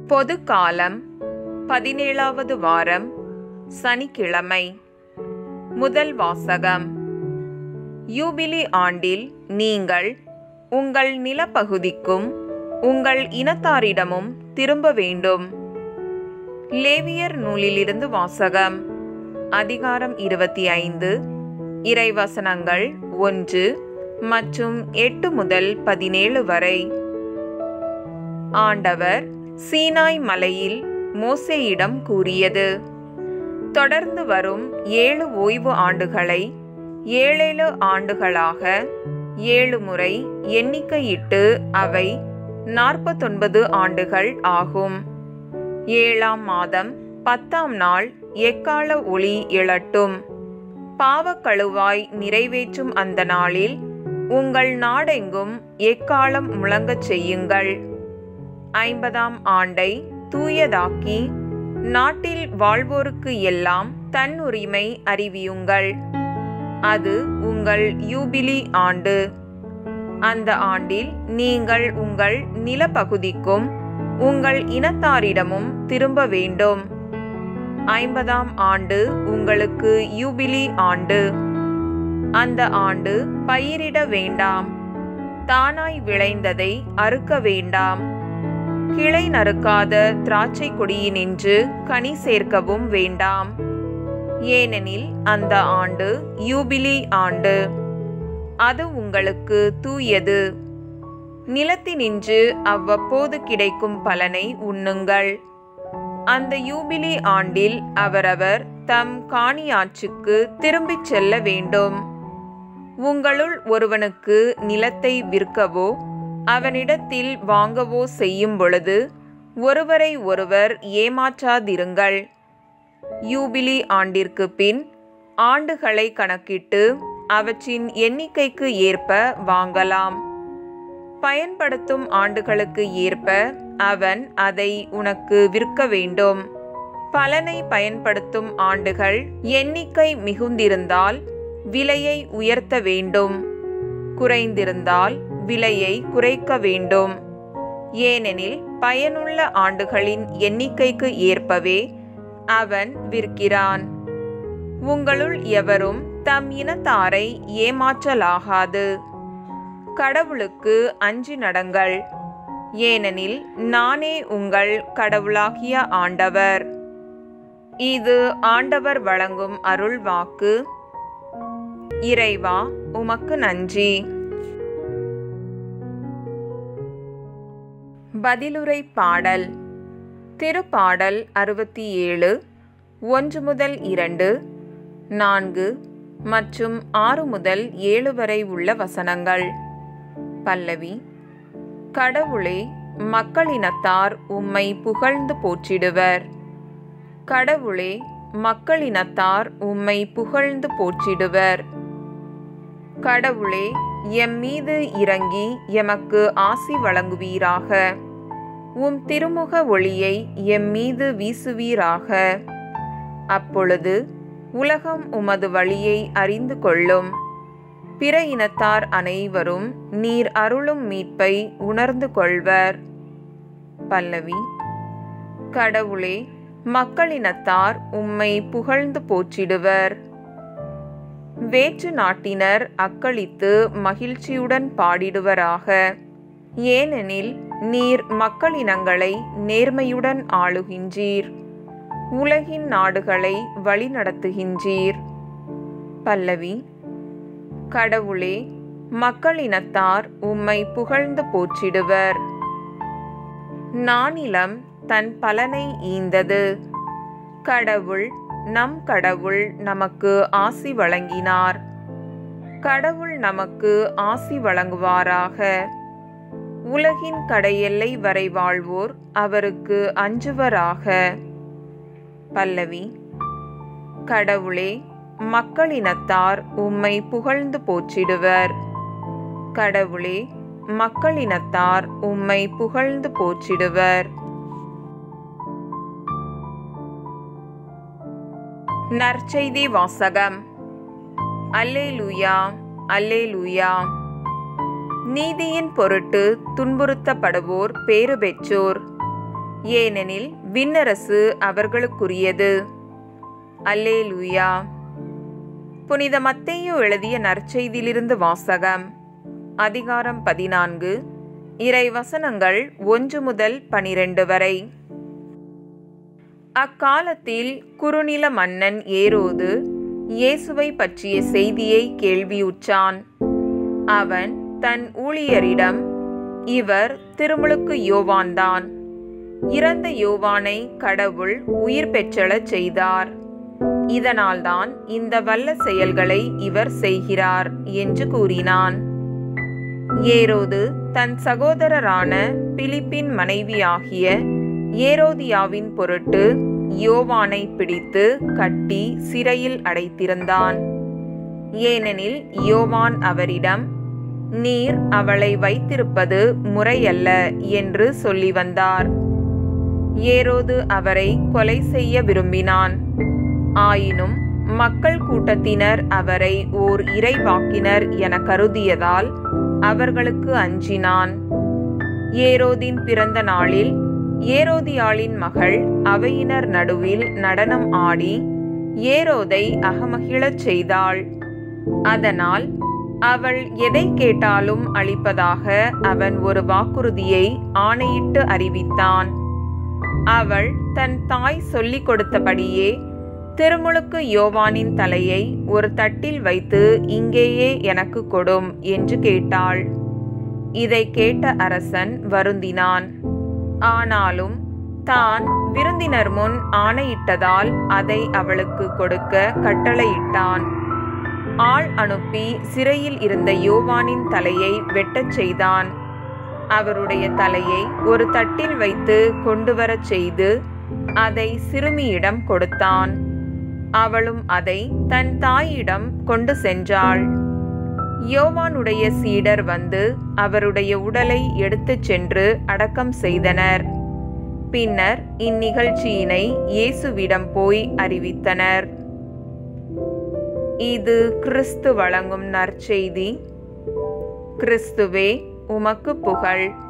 பொது காலம் பதினேழாவது வாரம் சனிக்கிழமை முதல் வாசகம் யூபிலி ஆண்டில் நீங்கள் உங்கள் நிலப்பகுதிக்கும் உங்கள் இனத்தாரிடமும் திரும்ப வேண்டும் லேவியர் நூலிலிருந்து வாசகம் அதிகாரம் இருபத்தி ஐந்து இறைவசனங்கள் ஒன்று மற்றும் எட்டு முதல் பதினேழு வரை ஆண்டவர் சீனாய் மலையில் மோசேயிடம் கூறியது தொடர்ந்து வரும் ஏழு ஓய்வு ஆண்டுகளை ஏழேழு ஆண்டுகளாக ஏழு முறை எண்ணிக்கையிட்டு அவை நாற்பத்தொன்பது ஆண்டுகள் ஆகும் ஏழாம் மாதம் பத்தாம் நாள் எக்கால ஒளி எழட்டும் பாவக்கழுவாய் நிறைவேற்றும் அந்த நாளில் உங்கள் நாடெங்கும் எக்காலம் முழங்கச் செய்யுங்கள் ஐம்பதாம் ஆண்டை தூயதாக்கி நாட்டில் வாழ்வோருக்கு எல்லாம் தன் உரிமை அறிவியுங்கள் அது உங்கள் யூபிலி ஆண்டு அந்த ஆண்டில் நீங்கள் உங்கள் நிலப்பகுதிக்கும் உங்கள் இனத்தாரிடமும் திரும்ப வேண்டும் ஐம்பதாம் ஆண்டு உங்களுக்கு யூபிலி ஆண்டு அந்த ஆண்டு பயிரிட வேண்டாம் தானாய் விளைந்ததை அறுக்க வேண்டாம் கிளை நறுக்காத திராட்சை கொடியினின்று கனி சேர்க்கவும் வேண்டாம் ஏனெனில் அந்த ஆண்டு யூபிலி ஆண்டு அது உங்களுக்கு தூயது நிலத்தினின்று அவ்வப்போது கிடைக்கும் பலனை உண்ணுங்கள் அந்த யூபிலி ஆண்டில் அவரவர் தம் காணியாற்றுக்கு திரும்பிச் செல்ல வேண்டும் உங்களுள் ஒருவனுக்கு நிலத்தை விற்கவோ அவனிடத்தில் வாங்கவோ செய்யும் பொழுது ஒருவரை ஒருவர் ஏமாற்றாதிருங்கள் யூபிலி ஆண்டிற்கு பின் ஆண்டுகளை கணக்கிட்டு அவற்றின் எண்ணிக்கைக்கு ஏற்ப வாங்கலாம் பயன்படுத்தும் ஆண்டுகளுக்கு ஏற்ப அவன் அதை உனக்கு விற்க வேண்டும் பலனை பயன்படுத்தும் ஆண்டுகள் எண்ணிக்கை மிகுந்திருந்தால் விலையை உயர்த்த வேண்டும் குறைந்திருந்தால் விலையை குறைக்க வேண்டும் ஏனெனில் பயனுள்ள ஆண்டுகளின் எண்ணிக்கைக்கு ஏற்பவே அவன் விற்கிறான் உங்களுள் எவரும் தம் இனத்தாரை ஏமாற்றலாகாது கடவுளுக்கு அஞ்சி நடங்கள் ஏனெனில் நானே உங்கள் கடவுளாகிய ஆண்டவர் இது ஆண்டவர் வழங்கும் அருள் வாக்கு இறைவா உமக்கு நன்றி பதிலுரை பாடல் திருப்பாடல் அறுபத்தி ஏழு ஒன்று முதல் இரண்டு நான்கு மற்றும் ஆறு முதல் ஏழு வரை உள்ள வசனங்கள் பல்லவி கடவுளே மக்களினத்தார் உம்மை புகழ்ந்து போற்றிடுவர் கடவுளே மக்களினத்தார் உம்மை புகழ்ந்து போற்றிடுவர் கடவுளே எம் மீது இறங்கி எமக்கு ஆசி வழங்குவீராக உம் திருமுக ஒளியை எம் மீது வீசுவீராக அப்பொழுது உலகம் உமது வழியை அறிந்து கொள்ளும் பிற இனத்தார் அனைவரும் நீர் அருளும் மீட்பை உணர்ந்து கொள்வர் பல்லவி கடவுளே மக்களினத்தார் உம்மை புகழ்ந்து போற்றிடுவர் வேற்று நாட்டினர் அக்களித்து மகிழ்ச்சியுடன் பாடிடுவராக ஏனெனில் நீர் மக்களினங்களை நேர்மையுடன் ஆளுகின்றீர் உலகின் நாடுகளை வழிநடத்துகின்றீர் பல்லவி கடவுளே மக்களினத்தார் உம்மை புகழ்ந்து போற்றிடுவர் நானிலம் தன் பலனை ஈந்தது கடவுள் நம் கடவுள் நமக்கு ஆசி வழங்கினார் கடவுள் நமக்கு ஆசி வழங்குவாராக உலகின் கடையெல்லை வரை வாழ்வோர் அவருக்கு அஞ்சுவராக பல்லவி கடவுளே மக்களினத்தார் உம்மை புகழ்ந்து போற்றிடுவர் கடவுளே மக்களினத்தார் உம்மை புகழ்ந்து போற்றிடுவர் நற்செய்தி வாசகம் அல்லேலூயா அல்லேலூயா நீதியின் பொருட்டு துன்புறுத்தப்படுவோர் பேறு பெற்றோர் ஏனெனில் விண்ணரசு அவர்களுக்குரியது அல்லேலூயா புனித மத்தேயு எழுதிய நற்செய்தியிலிருந்து வாசகம் அதிகாரம் பதினான்கு இறை வசனங்கள் ஒன்று முதல் பனிரெண்டு வரை அக்காலத்தில் குறுநில மன்னன் ஏரோது இயேசுவை பற்றிய செய்தியை கேள்வியுற்றான் அவன் தன் ஊழியரிடம் இவர் திருமுழுக்கு யோவான்தான் இறந்த யோவானை கடவுள் உயிர் பெற்றெழச் செய்தார் இதனால்தான் இந்த வல்ல செயல்களை இவர் செய்கிறார் என்று கூறினான் ஏரோது தன் சகோதரரான பிலிப்பின் மனைவியாகிய ஏரோதியாவின் பொருட்டு யோவானை பிடித்து கட்டி சிறையில் அடைத்திருந்தான் ஏனெனில் யோவான் அவரிடம் நீர் அவளை வைத்திருப்பது முறையல்ல என்று சொல்லி வந்தார் ஏரோது அவரை கொலை செய்ய விரும்பினான் ஆயினும் மக்கள் கூட்டத்தினர் அவரை ஓர் இறைவாக்கினர் என கருதியதால் அவர்களுக்கு அஞ்சினான் ஏரோதின் பிறந்த நாளில் ஏரோதியாளின் மகள் அவையினர் நடுவில் நடனம் ஆடி ஏரோதை அகமகிழச் செய்தாள் அதனால் அவள் எதை கேட்டாலும் அளிப்பதாக அவன் ஒரு வாக்குறுதியை ஆணையிட்டு அறிவித்தான் அவள் தன் தாய் சொல்லிக் கொடுத்தபடியே திருமுழுக்கு யோவானின் தலையை ஒரு தட்டில் வைத்து இங்கேயே எனக்கு கொடும் என்று கேட்டாள் இதை கேட்ட அரசன் வருந்தினான் ஆனாலும் தான் விருந்தினர் முன் ஆணையிட்டதால் அதை அவளுக்கு கொடுக்க கட்டளையிட்டான் ஆள் அனுப்பி சிறையில் இருந்த யோவானின் தலையை வெட்டச் செய்தான் அவருடைய தலையை ஒரு தட்டில் வைத்து கொண்டு வரச் செய்து அதை சிறுமியிடம் கொடுத்தான் அவளும் அதை தன் தாயிடம் கொண்டு சென்றாள் யோவானுடைய சீடர் வந்து அவருடைய உடலை எடுத்துச் சென்று அடக்கம் செய்தனர் பின்னர் இந்நிகழ்ச்சியினை இயேசுவிடம் போய் அறிவித்தனர் இது கிறிஸ்து வழங்கும் நற்செய்தி கிறிஸ்துவே உமக்கு புகழ்